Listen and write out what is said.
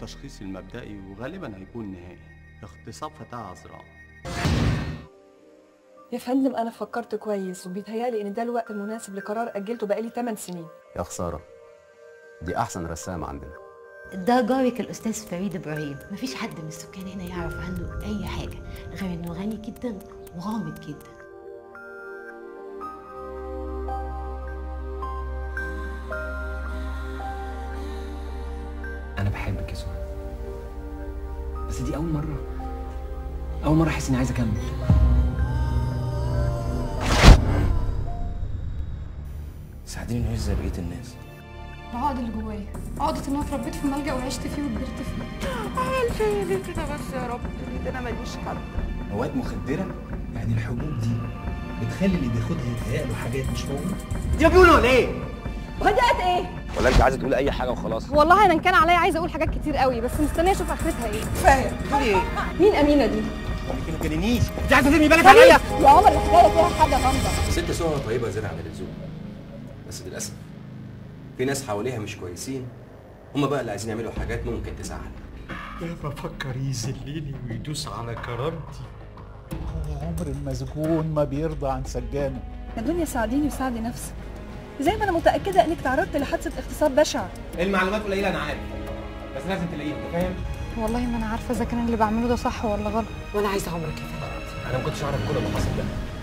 التشخيص المبدئي وغالبا هيكون نهائي اغتصاب فتاة عذراء يا فندم انا فكرت كويس وبيتهيألي ان ده الوقت المناسب لقرار اجلته بقالي 8 سنين يا خسارة دي أحسن رسامة عندنا ده جارك الأستاذ فريد إبراهيم مفيش حد من السكان هنا يعرف عنه أي حاجة غير إنه غني جدا وغامض جدا انا بحبك يا سهى بس دي اول مره اول مره احس اني عايز اكمل ساعديني نعيش زي بقيه الناس العقد اللي جوايا عقدة ان انا اتربيت في ملجأ وعشت فيه وكبرت فيه مواد مخدره يعني الحبوب دي بتخلي اللي بياخدها يتهيأ له حاجات مش موجوده بدأت ايه؟ ولا أنت عايزة تقولي أي حاجة وخلاص والله انا إن كان عليا عايزه اقول حاجات كتير قوي بس مستنيه اشوف اخرتها ايه فاهم تقولي ايه؟ مين امينه دي ممكن ما تجننيش انت عايزه ترمي بالك عليا يا عمر الحكايه فيها حاجه غامضه ست سهى طيبة زيادة عن اللزوم بس للأسف في ناس حواليها مش كويسين هما بقى اللي عايزين يعملوا حاجات ممكن تزعل يا بفكر يذلني ويدوس على كرامتي هو عمر المسجون ما بيرضى عن سجانه يا دنيا ساعديني وساعدي نفسك زي ما انا متأكدة انك تعرضت لحادثة اغتصاب بشع المعلومات قليله انا عارف بس لازم تلاقيها انت فاهم؟ والله ما انا عارفه اذا كان اللي بعمله ده صح ولا غلط وأنا عايزة عمرك يا فريد انا ما كنتش اعرف كل اللي حصل ده